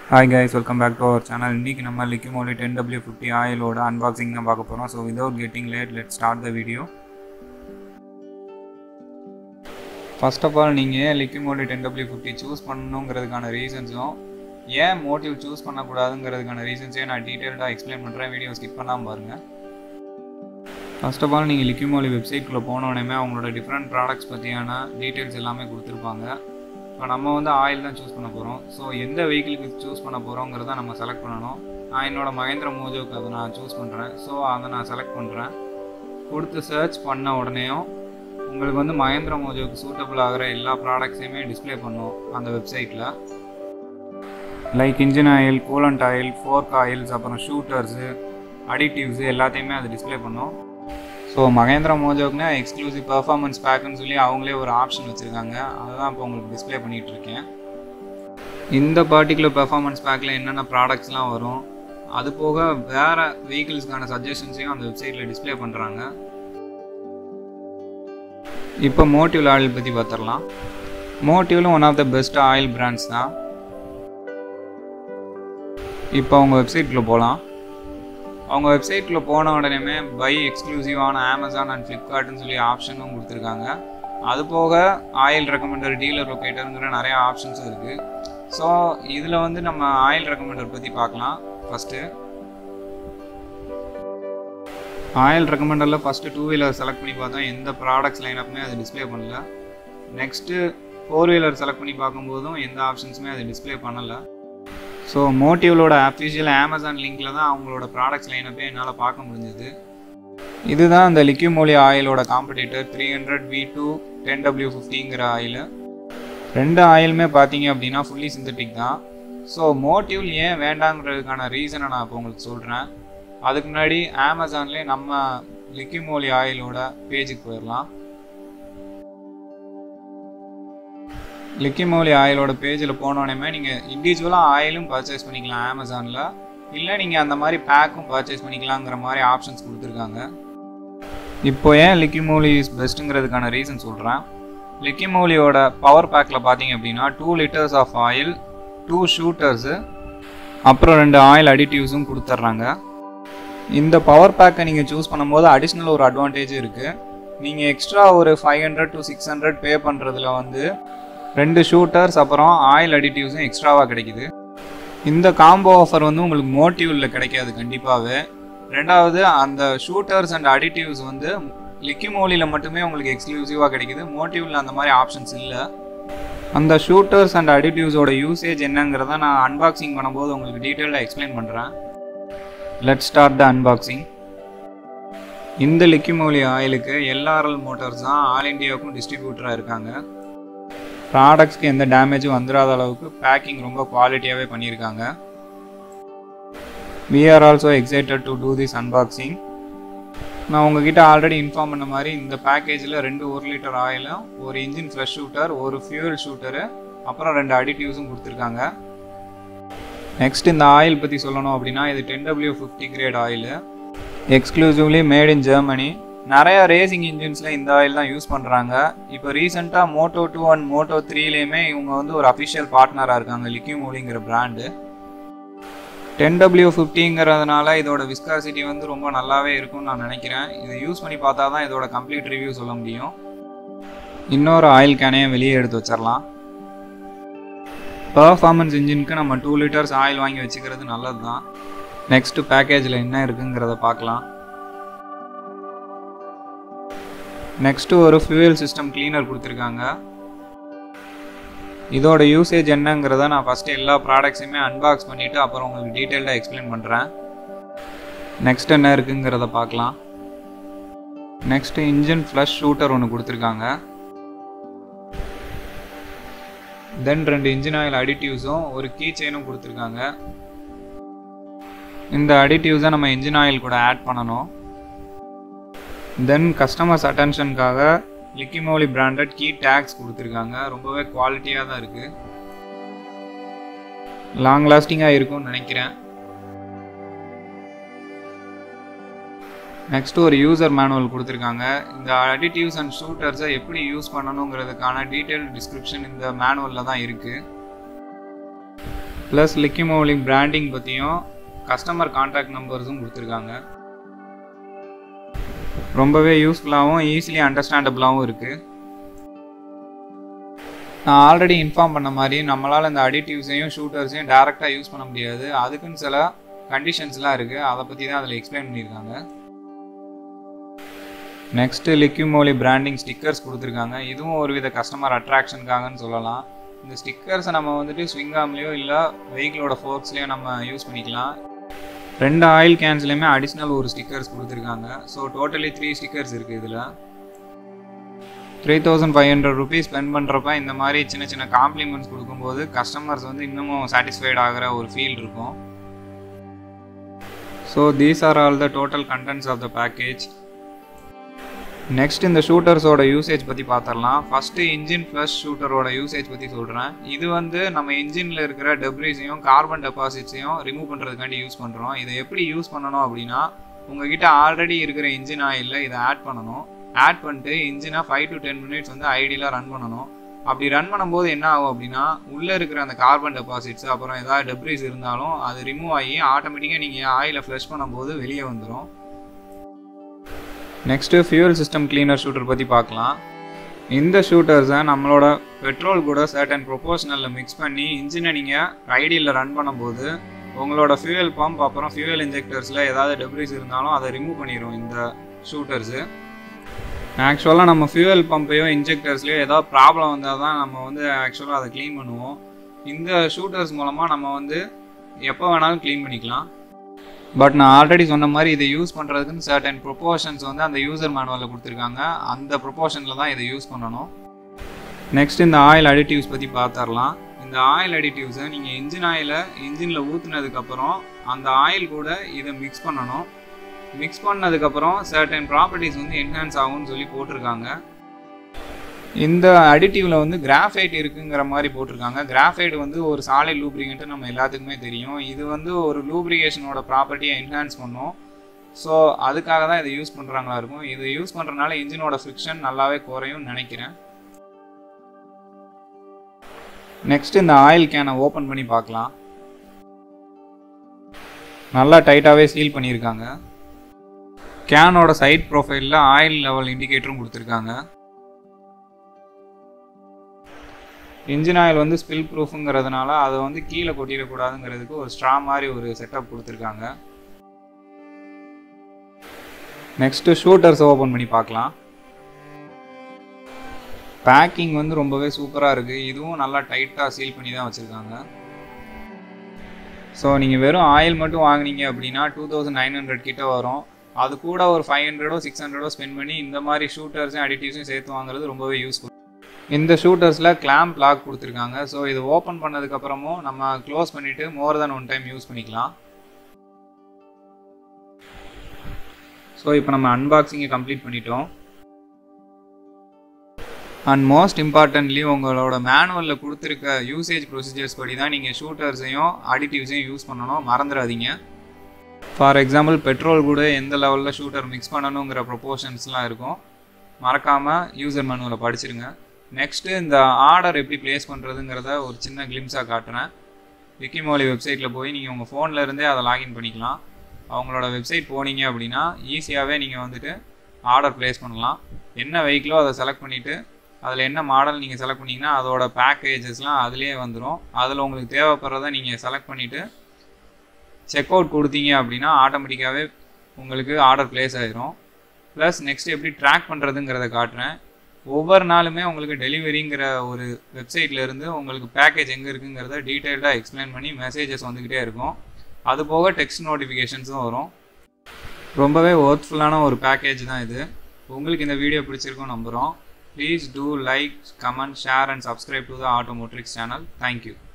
hi guys welcome back to our channel இன்றைக்கி நம்ம Liqui Moly ten W fifty ஆயிலோட unboxing தான் பார்க்க போகிறோம் so without getting late let start the video first of all நீங்கள் ஏன் Liqui Moly ten W fifty choose பண்ணணுங்கிறதுக்கான ரீசன்ஸும் ஏன் மோட்டிவ் சூஸ் பண்ணக்கூடாதுங்கிறதுக்கான ரீசன்ஸையும் நான் டீட்டெயில்டாக எக்ஸ்பிளைன் பண்ணுறேன் வீடியோ ஸ்கிப் பண்ணாமல் பாருங்கள் ஃபர்ஸ்ட் ஆஃப் ஆல் நீங்கள் லிக்யூமோலி வெப்சைட்குள்ளே போனோடனே அவங்களோட டிஃப்ரெண்ட் ப்ராடக்ட்ஸ் பற்றியான டீட்டெயில்ஸ் எல்லாமே கொடுத்துருப்பாங்க இப்போ நம்ம வந்து ஆயில் தான் சூஸ் பண்ண போகிறோம் ஸோ எந்த வெஹிக்கிளுக்கு சூஸ் பண்ண போகிறோங்கிறத நம்ம செலக்ட் பண்ணணும் நான் என்னோட மகேந்திர மோஜோக்கு அதை நான் சூஸ் பண்ணுறேன் ஸோ அதை நான் செலக்ட் பண்ணுறேன் கொடுத்து சர்ச் பண்ண உடனேயும் உங்களுக்கு வந்து மகேந்திர மோஜோக்கு சூட்டபிள் ஆகிற எல்லா ப்ராடக்ட்ஸையுமே டிஸ்ப்ளே பண்ணும் அந்த வெப்சைட்டில் like engine oil coolant oil fork oils அப்புறம் ஷூட்டர்ஸு அடிட்டிவ்ஸு எல்லாத்தையுமே அது டிஸ்ப்ளே பண்ணும் ஸோ மகேந்திரா மோஜோக்குனா எக்ஸ்க்ளூசிவ் பர்ஃபார்மன்ஸ் பேக்குன்னு சொல்லி அவங்களே ஒரு ஆப்ஷன் வச்சுருக்காங்க அதை தான் இப்போ உங்களுக்கு டிஸ்ப்ளே பண்ணிகிட்டு இருக்கேன் இந்த பர்டிகுலர் பெர்ஃபார்மன்ஸ் பேக்கில் என்னென்ன ப்ராடக்ட்ஸ்லாம் வரும் அது போக வேறு வெஹிக்கிள்ஸ்க்கான சஜஷன்ஸையும் அந்த வெப்சைட்டில் டிஸ்ப்ளே பண்ணுறாங்க இப்போ மோட்டிவ் ஆயில் பற்றி பார்த்துடலாம் மோட்டிவ்ல one of the best oil brands தான் இப்போ அவங்க வெப்சைட்குள்ளே போகலாம் அவங்க வெப்சைட்டில் போன உடனே பை எக்ஸ்க்ளூசிவான அமேசான் அண்ட் ஃப்ளிப்கார்ட்னு சொல்லி ஆப்ஷனும் கொடுத்துருக்காங்க அது போக ஆயில் ரெக்கமெண்டர் டீலர் லொக்கேட்டருங்கிற நிறைய ஆப்ஷன்ஸும் இருக்குது ஸோ இதில் வந்து நம்ம ஆயில் ரெக்கமெண்டர் பற்றி பார்க்கலாம் ஃபஸ்ட்டு ஆயில் ரெக்கமெண்டரில் ஃபஸ்ட்டு டூ வீலர் செலக்ட் பண்ணி பார்த்தா எந்த ப்ராடக்ட்ஸ் லைனப்புமே அது டிஸ்ப்ளே பண்ணல நெக்ஸ்ட்டு ஃபோர் வீலர் செலக்ட் பண்ணி பார்க்கும்போதும் எந்த ஆப்ஷன்ஸுமே அது டிஸ்ப்ளே பண்ணலை ஸோ மோட்டிவ்லோட அஃபிஷியல் அமேசான் லிங்க்கில் தான் அவங்களோட ப்ராடக்ட்ஸ் லைனப்பே என்னால் பார்க்க முடிஞ்சது இதுதான் அந்த லிக்யூமோலி ஆயிலோட competitor three hundred V two ten W ஃபிஃப்டிங்கிற ஆயில் ரெண்டு ஆயிலுமே பார்த்தீங்க அப்படின்னா ஃபுல்லி சிந்தட்டிக் தான் ஸோ மோட்டிவ் ஏன் வேண்டாங்கிறதுக்கான ரீசனை நான் இப்போ உங்களுக்கு சொல்கிறேன் அதுக்கு முன்னாடி அமேசான்லேயே நம்ம லிக்யூமோலி ஆயிலோட பேஜுக்கு போயிடலாம் லிக்கிமோலி ஆயிலோட பேஜில் போனோடனே நீங்கள் இண்டிவிஜுவலாக ஆயிலும் பர்ச்சேஸ் பண்ணிக்கலாம் அமேசானில் இல்லை நீங்கள் அந்த மாதிரி பேக்கும் பர்ச்சேஸ் பண்ணிக்கலாங்கிற மாதிரி ஆப்ஷன்ஸ் கொடுத்துருக்காங்க இப்போ ஏன் லிக்கிமோலி இஸ் பெஸ்ட்டுங்கிறதுக்கான ரீசன் சொல்கிறேன் லிக்கிமோலியோட பவர் பேக்கில் பார்த்தீங்க அப்படின்னா two litres of oil two shooters அப்புறம் ரெண்டு ஆயில் அடிட்டிவ்ஸும் கொடுத்துட்றாங்க இந்த பவர் பேக்கை நீங்கள் சூஸ் பண்ணும்போது அடிஷ்னல் ஒரு அட்வான்டேஜ் இருக்குது நீங்கள் எக்ஸ்ட்ரா ஒரு five hundred to six hundred pay பண்ணுறதுல வந்து ரெண்டு ஷூட்டர்ஸ் அப்புறம் ஆயில் அடிட்டிவ்ஸும் எக்ஸ்ட்ராவாக கிடைக்குது இந்த காம்போ ஆஃபர் வந்து உங்களுக்கு மோட்டிவில் கிடைக்காது கண்டிப்பாகவே ரெண்டாவது அந்த ஷூட்டர்ஸ் அண்ட் அடிட்டிவ்ஸ் வந்து லிக்கிமோலியில் மட்டுமே உங்களுக்கு எக்ஸ்க்ளூசிவாக கிடைக்குது மோட்டிவில் அந்த மாதிரி ஆப்ஷன்ஸ் இல்லை அந்த ஷூட்டர்ஸ் அண்ட் அடிட்டிவ்ஸோட யூசேஜ் என்னங்கிறத நான் அன்பாக்சிங் பண்ணும்போது உங்களுக்கு டீட்டெயிலாக எக்ஸ்பிளைன் பண்ணுறேன் லெட் ஸ்டார்ட் த அன்பாக்சிங் இந்த லிக்கிமோலி ஆயிலுக்கு எல்ஆர்எல் மோட்டார்ஸ் தான் ஆல் இண்டியாவுக்கும் டிஸ்ட்ரிபியூட்டராக இருக்காங்க ப்ராடக்ட்ஸ்க்கு எந்த டேமேஜும் வந்துடாத அளவுக்கு பேக்கிங் ரொம்ப குவாலிட்டியாகவே பண்ணியிருக்காங்க we are also excited to do this unboxing நான் உங்ககிட்ட ஆல்ரெடி இன்ஃபார்ம் பண்ண மாதிரி இந்த பேக்கேஜில் ரெண்டு ஒரு லிட்டர் ஆயிலும் ஒரு இன்ஜின் ஃப்ரெஷ் ஷூட்டர் ஒரு ஃபியூல் ஷூட்டரு அப்புறம் ரெண்டு அடிட்டிவ்ஸும் கொடுத்துருக்காங்க நெக்ஸ்ட் இந்த ஆயில் பற்றி சொல்லணும் அப்படின்னா இது ten W fifty grade oil exclusively made in Germany நிறைய ரேசிங் இன்ஜின்ஸில் இந்த ஆயில் தான் யூஸ் பண்ணுறாங்க இப்போ ரீசெண்டாக மோட்டோ டூ அண்ட் மோட்டோ த்ரீலேயுமே இவங்க வந்து ஒரு அஃபிஷியல் பார்ட்னராக இருக்காங்க லிக்யூமோலிங்கிற பிராண்டு டென் டபிள்யூ ஃபிஃப்டிங்கிறதுனால இதோட விஸ்காசிட்டி வந்து ரொம்ப நல்லாவே இருக்கும்னு நான் நினைக்கிறேன் இதை யூஸ் பண்ணி பார்த்தா தான் இதோட கம்ப்ளீட் ரிவ்யூ சொல்ல முடியும் இன்னொரு ஆயில் கேனையும் வெளியே எடுத்து வச்சிடலாம் பர்ஃபார்மன்ஸ் இன்ஜினுக்கு நம்ம டூ லிட்டர்ஸ் ஆயில் வாங்கி வச்சுக்கிறது நல்லது தான் நெக்ஸ்ட் பேக்கேஜில் என்ன இருக்குங்கிறத பார்க்கலாம் நெக்ஸ்ட்டு ஒரு ஃபியூயல் சிஸ்டம் கிளீனர் கொடுத்துருக்காங்க இதோட யூசேஜ் என்னங்கிறத நான் ஃபஸ்ட்டு எல்லா ப்ராடக்ட்ஸையுமே அன்பாக்ஸ் பண்ணிவிட்டு அப்புறம் உங்களுக்கு டீட்டெயில்டாக எக்ஸ்பிளைன் பண்ணுறேன் நெக்ஸ்ட் என்ன இருக்குங்கிறத பார்க்கலாம் நெக்ஸ்ட்டு இன்ஜின் ஃப்ளஷ் ஷூட்டர் ஒன்று கொடுத்துருக்காங்க தென் ரெண்டு இன்ஜின் ஆயில் அடிட்டிவ்ஸும் ஒரு கீ செயினும் கொடுத்துருக்காங்க இந்த அடிட்டிவ்ஸை நம்ம இன்ஜின் ஆயில் கூட ஆட் பண்ணணும் தென் கஸ்டமர்ஸ் அட்டென்ஷனுக்காக லிக்கிமோலி பிராண்டட் கீ டேக்ஸ் கொடுத்துருக்காங்க ரொம்பவே குவாலிட்டியாக தான் இருக்குது லாங் லாஸ்டிங்காக இருக்கும்னு நினைக்கிறேன் நெக்ஸ்ட் ஒரு யூசர் மேனுவல் கொடுத்துருக்காங்க இந்த அடிட்டிவ்ஸ் அண்ட் ஷூட்டர்ஸை எப்படி யூஸ் பண்ணணுங்கிறதுக்கான டீட்டெயில் டிஸ்கிரிப்ஷன் இந்த மேனுவலில் தான் இருக்குது ப்ளஸ் லிக்கிமோலி பிராண்டிங் பற்றியும் கஸ்டமர் கான்டாக்ட் நம்பர்ஸும் கொடுத்துருக்காங்க ரொம்பவே யூஸ்ஃபுல்லாகவும் ஈஸிலி அண்டர்ஸ்டாண்டபிளாகவும் இருக்குது நான் ஆல்ரெடி இன்ஃபார்ம் பண்ண மாதிரி நம்மளால் இந்த அடிட்டிவ்ஸையும் ஷூட்டர்ஸையும் டேரெக்டாக யூஸ் பண்ண முடியாது அதுக்குன்னு சில கண்டிஷன்ஸ்லாம் இருக்குது அதை பற்றி தான் அதில் எக்ஸ்பிளைன் பண்ணியிருக்காங்க நெக்ஸ்ட்டு லிக்யூமோலி பிராண்டிங் ஸ்டிக்கர்ஸ் கொடுத்துருக்காங்க இதுவும் ஒரு வித கஸ்டமர் அட்ராக்ஷனுக்காகன்னு சொல்லலாம் இந்த ஸ்டிக்கர்ஸை நம்ம வந்துட்டு ஸ்விங்காம்லேயோ இல்லை வெஹிக்கிளோட ஃபோர்க்ஸ்லேயோ நம்ம யூஸ் பண்ணிக்கலாம் ரெண்டு ஆயில் கேன்ஸ்லேயுமே அடிஷ்னல் ஒரு ஸ்டிக்கர்ஸ் கொடுத்துருக்காங்க ஸோ டோட்டலி த்ரீ ஸ்டிக்கர்ஸ் இருக்குது இதில் three thousand five hundred rupees spend பண்ணுறப்ப இந்த மாதிரி சின்ன சின்ன காம்ப்ளிமெண்ட்ஸ் கொடுக்கும்போது கஸ்டமர்ஸ் வந்து இன்னமும் சாட்டிஸ்ஃபைட் ஆகிற ஒரு ஃபீல் இருக்கும் so these are all the total contents of the package next இந்த ஷூட்டர்ஸோட யூசேஜ் பற்றி பார்த்துடலாம் ஃபஸ்ட்டு இன்ஜின் ப்ளஸ் ஷூட்டரோட யூசேஜ் பற்றி சொல்கிறேன் இது வந்து நம்ம இன்ஜினில் இருக்கிற டெப்ரிஸையும் கார்பன் டெபாசிட்ஸையும் ரிமூவ் பண்ணுறதுக்காண்டி யூஸ் பண்ணுறோம் இதை எப்படி யூஸ் பண்ணணும் அப்படின்னா உங்ககிட்ட ஆல்ரெடி இருக்கிற இன்ஜின் ஆயிலில் இதை ஆட் பண்ணணும் ஆட் பண்ணிட்டு இன்ஜினை ஃபைவ் டு டென் மினிட்ஸ் வந்து ஐடியில் ரன் பண்ணணும் அப்படி ரன் பண்ணும்போது என்ன ஆகும் அப்படின்னா உள்ளே இருக்கிற அந்த கார்பன் டெபாசிட்ஸ் அப்புறம் ஏதாவது டெப்ரிஸ் இருந்தாலும் அது ரிமூவ் ஆகி ஆட்டோமேட்டிக்காக நீங்கள் ஆயிலை ஃப்ளஷ் பண்ணும்போது வெளியே வந்துடும் next fuel system cleaner shooter பற்றி பார்க்கலாம் இந்த ஷூட்டர்ஸை நம்மளோட பெட்ரோல் கூட சர்டன் ப்ரொபோஷனலில் மிக்ஸ் பண்ணி இன்ஜினை நீங்கள் ஐடியில் ரன் பண்ணும்போது உங்களோட ஃபியூயல் பம்ப் அப்புறம் ஃபியூயல் இன்ஜெக்டர்ஸில் ஏதாவது டெப்ரிஸ் இருந்தாலும் அதை ரிமூவ் பண்ணிடும் இந்த ஷூட்டர்ஸு ஆக்சுவலாக நம்ம ஃபியூயல் பம்பையோ இன்ஜெக்டர்ஸ்லையோ ஏதாவது ப்ராப்ளம் வந்தால் தான் நம்ம வந்து ஆக்சுவலாக அதை க்ளீன் பண்ணுவோம் இந்த ஷூட்டர்ஸ் மூலமாக நம்ம வந்து எப்போ வேணாலும் க்ளீன் பண்ணிக்கலாம் பட் நான் ஆல்ரெடி சொன்ன மாதிரி இதை யூஸ் பண்ணுறதுக்குன்னு சர்டன் ப்ரொப்போர்ஷன்ஸ் வந்து அந்த யூசர் மேனுவலில் கொடுத்துருக்காங்க அந்த ப்ரொப்போர்ஷனில் தான் இதை யூஸ் பண்ணணும் நெக்ஸ்ட் இந்த ஆயில் அடிட்டிவ்ஸ் பற்றி பார்த்துடலாம் இந்த ஆயில் அடிட்டிவ்ஸை நீங்கள் இன்ஜின் ஆயிலை இன்ஜினில் ஊற்றுனதுக்கப்புறம் அந்த ஆயில் கூட இதை மிக்ஸ் பண்ணணும் மிக்ஸ் பண்ணதுக்கப்புறம் சர்டன் ப்ராப்பர்ட்டிஸ் வந்து என்ஹான்ஸ் ஆகும்னு சொல்லி போட்டிருக்காங்க இந்த அடிட்டிவில் வந்து கிராஃபைட் இருக்குங்கிற மாதிரி போட்டிருக்காங்க கிராஃபைட் வந்து ஒரு சாலை லூப்ரிகன்ட்டு நம்ம எல்லாத்துக்குமே தெரியும் இது வந்து ஒரு லூப்ரிகேஷனோட ப்ராப்பர்ட்டியை என்ஹான்ஸ் பண்ணும் ஸோ அதுக்காக தான் இதை யூஸ் பண்ணுறாங்களா இருக்கும் இதை யூஸ் பண்ணுறதுனால இன்ஜினோட ஃபிக்ஷன் நல்லாவே குறையும்னு நினைக்கிறேன் நெக்ஸ்ட் இந்த ஆயில் கேனை ஓப்பன் பண்ணி பார்க்கலாம் நல்லா டைட்டாகவே சீல் பண்ணியிருக்காங்க கேனோட சைட் ப்ரொஃபைலில் ஆயில் லெவல் இண்டிகேட்டரும் கொடுத்துருக்காங்க இன்ஜின் ஆயில் வந்து ஸ்பில் ப்ரூஃபுங்கிறதுனால அதை வந்து கீழே கொட்டிடக்கூடாதுங்கிறதுக்கு ஒரு ஸ்ட்ரா மாதிரி ஒரு செட்டப் கொடுத்துருக்காங்க நெக்ஸ்ட்டு ஷூட்டர்ஸ் ஓப்பன் பண்ணி பார்க்கலாம் பேக்கிங் வந்து ரொம்பவே சூப்பராக இருக்குது இதுவும் நல்லா டைட்டாக சீல் பண்ணி தான் வச்சுருக்காங்க ஸோ நீங்கள் வெறும் ஆயில் மட்டும் வாங்கினீங்க அப்படின்னா டூ தௌசண்ட் நைன் ஹண்ட்ரட் கிட்ட வரும் அது கூட ஒரு ஃபைவ் ஹண்ட்ரடோ சிக்ஸ் ஹண்ட்ரடோ ஸ்பெண்ட் பண்ணி இந்த மாதிரி ஷூட்டர்ஸையும் அடிட்டிவ்ஸையும் சேர்த்து வாங்குறது ரொம்பவே யூஸ்ஃபுல் இந்த ஷூட்டர்ஸில் கிளாம்ப் லாக் கொடுத்துருக்காங்க ஸோ இது ஓப்பன் பண்ணதுக்கப்புறமும் நம்ம க்ளோஸ் பண்ணிவிட்டு more then one time use பண்ணிக்கலாம் ஸோ இப்போ நம்ம அன்பாக்சிங்கை கம்ப்ளீட் பண்ணிட்டோம் அண்ட் மோஸ்ட் இம்பார்ட்டன்ட்லி உங்களோட மேனுவலில் கொடுத்துருக்க யூசேஜ் ப்ரொசீஜர்ஸ் படி தான் நீங்கள் ஷூட்டர்ஸையும் அடிட்டிவ்ஸையும் யூஸ் பண்ணணும் மறந்துடாதீங்க ஃபார் எக்ஸாம்பிள் பெட்ரோல் கூட எந்த லெவலில் ஷூட்டர் மிக்ஸ் பண்ணணுங்கிற ப்ரொப்போர்ஷன்ஸ்லாம் இருக்கும் மறக்காமல் யூசர் மேனுவலை படிச்சிருங்க நெக்ஸ்ட்டு இந்த ஆர்டர் எப்படி ப்ளேஸ் பண்ணுறதுங்கிறத ஒரு சின்ன கிளிம்ஸாக காட்டுறேன் விக்கிமோலி வெப்சைட்டில் போய் நீங்கள் உங்கள் ஃபோனில் இருந்தே அதை லாகின் பண்ணிக்கலாம் அவங்களோட வெப்சைட் போனீங்க அப்படின்னா ஈஸியாகவே நீங்கள் வந்துட்டு ஆர்டர் ப்ளேஸ் பண்ணலாம் என்ன வெஹிக்கிளோ அதை செலக்ட் பண்ணிவிட்டு அதில் என்ன மாடல் நீங்கள் செலக்ட் பண்ணிங்கன்னா அதோட பேக்கேஜஸ்லாம் அதுலேயே வந்துடும் அதில் உங்களுக்கு தேவைப்படுறத நீங்கள் செலக்ட் பண்ணிவிட்டு செக் அவுட் கொடுத்தீங்க அப்படின்னா ஆட்டோமேட்டிக்காகவே உங்களுக்கு ஆர்டர் ப்ளேஸ் ஆயிரும் ப்ளஸ் நெக்ஸ்ட் எப்படி ட்ராக் பண்ணுறதுங்கிறத காட்டுறேன் ஒவ்வொரு நாளுமே உங்களுக்கு டெலிவரிங்கிற ஒரு வெப்சைட்ல இருந்து உங்களுக்கு பேக்கேஜ் எங்கே இருக்குங்கிறத டீட்டெயில்டாக எக்ஸ்பிளைன் பண்ணி மெசேஜஸ் வந்துக்கிட்டே இருக்கும் அது போக டெக்ஸ்ட் நோட்டிஃபிகேஷன்ஸும் வரும் ரொம்பவே ஒர்த்ஃபுல்லான ஒரு பேக்கேஜ் தான் இது உங்களுக்கு இந்த வீடியோ பிடிச்சிருக்கும் நம்புகிறோம் please do like comment share and subscribe to the Automotrix channel thank you